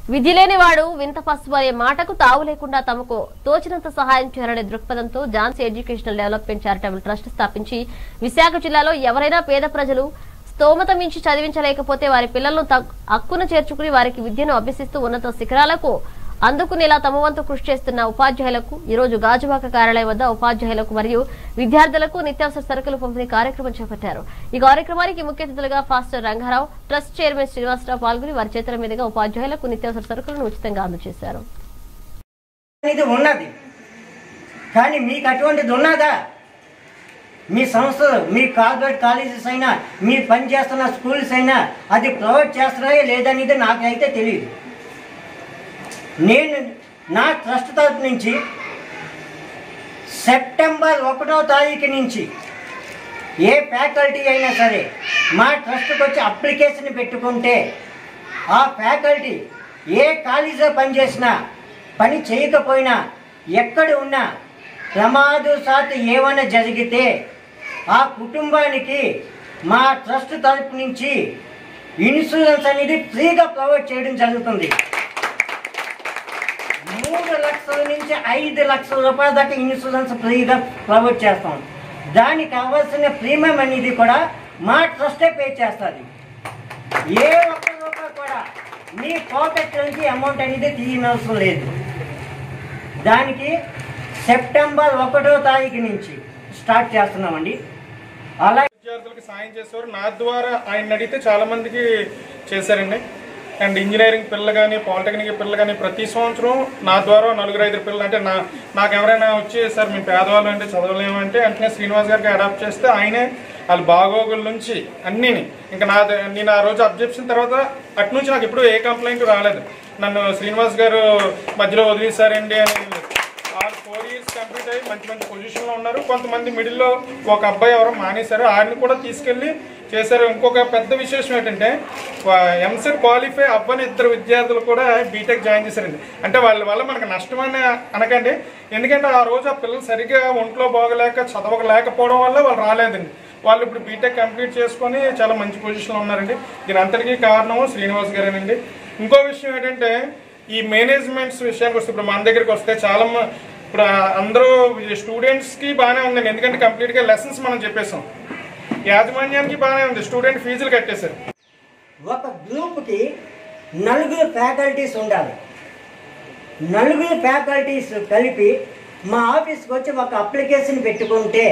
విధి లేనివాడు వింత పసుపు అనే మాటకు తావు లేకుండా తమకు తోచినంత సహాయం చేయాలనే దృక్పథంతో Jhansi educational development charitable trust స్థాపించి విశాఖ జిల్లాలో ఎవరైనా పేద ప్రజలు స్తోమత మించి చదివించలేకపోతే వారి పిల్లలను తగ్- హక్కున చేర్చుకుని వారికి విద్యను అభ్యసిస్తూ ఉన్నత శిఖరాలకు అందుకునేలా తమ వంతు కృషి చేస్తున్న ఉపాధ్యాయులకు ఈ రోజు గాజువాక కార్యాలయం వద్ద ఉపాధ్యాయులకు మరియు విద్యార్థులకు నిత్యావసర సరుకులు పంపిణీ కార్యక్రమం చేపట్టారు ఈ కార్యక్రమానికి ముఖ్య అతిథులుగా pastor Rangarao trust chairman Srinivasarao పాల్గొని వారి చేతుల మీదుగా ఉపాధ్యాయులకు నిత్యావసర సరుకులను ఉచితంగా అందజేశారు అనేది ఉన్నది కానీ మీకు అటువంటిది ఉన్నదా మీ సంస్థలు మీ కార్పొరేట్ కాలేజెస్ అయినా మీరు పనిచేస్తున్న స్కూల్స్ అయినా అది ప్రొవైడ్ చేస్తున్నాయా లేదనేది నాకైతే తెలియదు నేను నా ట్రస్ట్ తరపు నుంచి సెప్టెంబర్ ఒకటో తారీఖు నుంచి ఏ ఫ్యాకల్టీ అయినా సరే మా ట్రస్ట్కి వచ్చి అప్లికేషన్ పెట్టుకుంటే ఆ ఫ్యాకల్టీ ఏ కాలేజీలో పనిచేసినా పని చేయకపోయినా ఎక్కడ ఉన్నా ప్రమాదవశాత్తు ఏమైనా జరిగితే ఆ కుటుంబానికి మా ట్రస్ట్ తరపు నుంచి ఇన్సూరెన్స్ అనేది ఫ్రీగా ప్రొవైడ్ చేయడం జరుగుతుంది మూడు లక్షల నుంచి ఐదు లక్షల రూపాయల దాకా ఇన్సూరెన్స్ ఫ్రీగా ప్రొవైడ్ చేస్తాం దానికి కావాల్సిన ప్రీమియం అనేది కూడా మా ట్రస్టే పే చేస్తుంది ఏ ఒక్క రూపాయి కూడా మీ పాకెట్ నుంచి అమౌంట్ అనేది తీయనవసరం లేదు దానికి సెప్టెంబర్ ఒకటో తారీఖు నుంచి స్టార్ట్ చేస్తున్నామండి అలా విద్యార్థులకు సాయం చేసేవారు నా ద్వారా ఆయన అడిగితే చాలా మందికి చేశారండి అండ్ ఇంజనీరింగ్ పిల్లలు కానీ పాలిటెక్నిక్ పిల్లలు కానీ ప్రతి సంవత్సరం నా ద్వారా నలుగురు ఐదు పిల్లలు అంటే నా నాకు ఎవరైనా వచ్చి సార్ మేము పేదవాళ్ళు అంటే చదవలేము అంటే వెంటనే శ్రీనివాస్ గారికి అడాప్ట్ చేస్తే ఆయనే వాళ్ళ బాగోగుల నుంచి అన్నీని ఇంకా నా ద- నేను ఆ రోజు అబ్జెక్షన్ తర్వాత అటు నుంచి నాకు ఎప్పుడు ఏ కంప్లైంట్ రాలేదు నన్ను శ్రీనివాస్ గారు మధ్యలో వదిలేశారండి అని వాళ్ళు ఫోర్ ఇయర్స్ కంప్లీట్ అయ్యి మంచి మంచి పొజిషన్లో ఉన్నారు కొంతమంది మిడిల్లో ఒక అబ్బాయి ఎవరో మానేశారు ఆయన్ని కూడా తీసుకెళ్ళి చేశారు ఇంకొక పెద్ద విశేషం ఏంటంటే ఎంసెట్ క్వాలిఫై అవ్వని ఇద్దరు విద్యార్థులు కూడా బీటెక్ జాయిన్ చేశారండి అంటే వాళ్ళ వల్ల మనకు నష్టమని అనకండి ఎందుకంటే ఆ రోజు ఆ పిల్లలు సరిగ్గా ఒంట్లో బాగలేక చదవలేకపోవడం వల్ల వాళ్ళు రాలేదండి వాళ్ళు ఇప్పుడు బీటెక్ కంప్లీట్ చేసుకొని చాలా మంచి పొజిషన్లో ఉన్నారండి దీని అంతటికీ కారణం శ్రీనివాస్ గారేనండి ఇంకో విషయం ఏంటంటే ఈ మేనేజ్మెంట్స్ విషయానికి వస్తే ఇప్పుడు మన దగ్గరికి వస్తే చాలా మ- ఇప్పుడు అందరూ స్టూడెంట్స్కి బాగానే ఉందండి ఎందుకంటే కంప్లీట్గా లెసన్స్ మనం చెప్పేసాం యాజమాన్యానికి బాగానే ఉంది స్టూడెంట్ ఫీజులు కట్టేశారు ఒక గ్రూప్కి నలుగురు ఫ్యాకల్టీస్ ఉండాలి నలుగురు ఫ్యాకల్టీస్ కలిపి మా ఆఫీస్కి వచ్చి ఒక అప్లికేషన్ పెట్టుకుంటే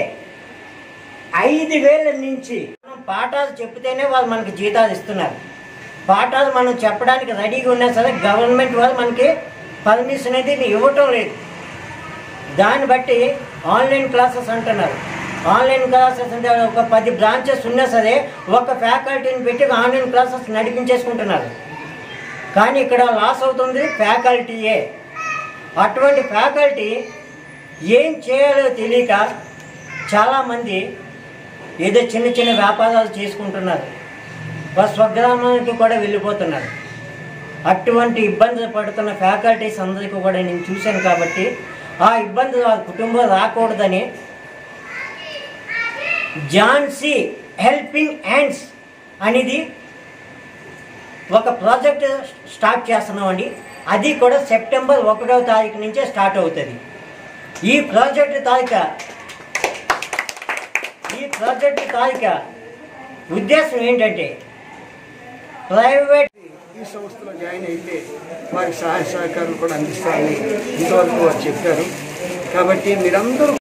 ఐదు వేల నుంచి మనం పాఠాలు చెప్తేనే వాళ్ళు మనకి జీతాలు ఇస్తున్నారు పాఠాలు మనం చెప్పడానికి రెడీగా ఉన్నా సరే గవర్నమెంట్ వాళ్ళు మనకి పర్మిషన్ అనేది ఇవ్వటం లేదు దాన్ని బట్టి ఆన్లైన్ క్లాసెస్ అంటున్నారు ఆన్లైన్ క్లాసెస్ అంటే ఒక పది బ్రాంచెస్ ఉన్నా సరే ఒక ఫ్యాకల్టీని పెట్టి ఆన్లైన్ క్లాసెస్ నడిపించేసుకుంటున్నారు కానీ ఇక్కడ లాస్ అవుతుంది ఫ్యాకల్టీయే అటువంటి ఫ్యాకల్టీ ఏం చేయాలో తెలియక చాలామంది ఏదో చిన్న చిన్న వ్యాపారాలు చేసుకుంటున్నారు వాళ్ళ స్వగ్రామానికి కూడా వెళ్ళిపోతున్నారు అటువంటి ఇబ్బందులు పడుతున్న ఫ్యాకల్టీస్ అందరికీ కూడా నేను చూశాను కాబట్టి ఆ ఇబ్బందులు ఆ కుటుంబం రాకూడదని ఝాన్సీ హెల్పింగ్ హ్యాండ్స్ అనేది ఒక ప్రాజెక్ట్ స్టార్ట్ చేస్తున్నామండి అది కూడా సెప్టెంబర్ ఒకటవ తారీఖు నుంచే స్టార్ట్ అవుతుంది ఈ ప్రాజెక్ట్ తారీఖు ఈ ప్రాజెక్ట్ తారీఖు ఉద్దేశం ఏంటంటే ప్రైవేట్ ఈ సంస్థలో జాయిన్ అయితే వారికి సహాయ సహకారాలు కూడా అందిస్తారని ఇంతవరకు వారు చెప్పారు కాబట్టి మీరందరూ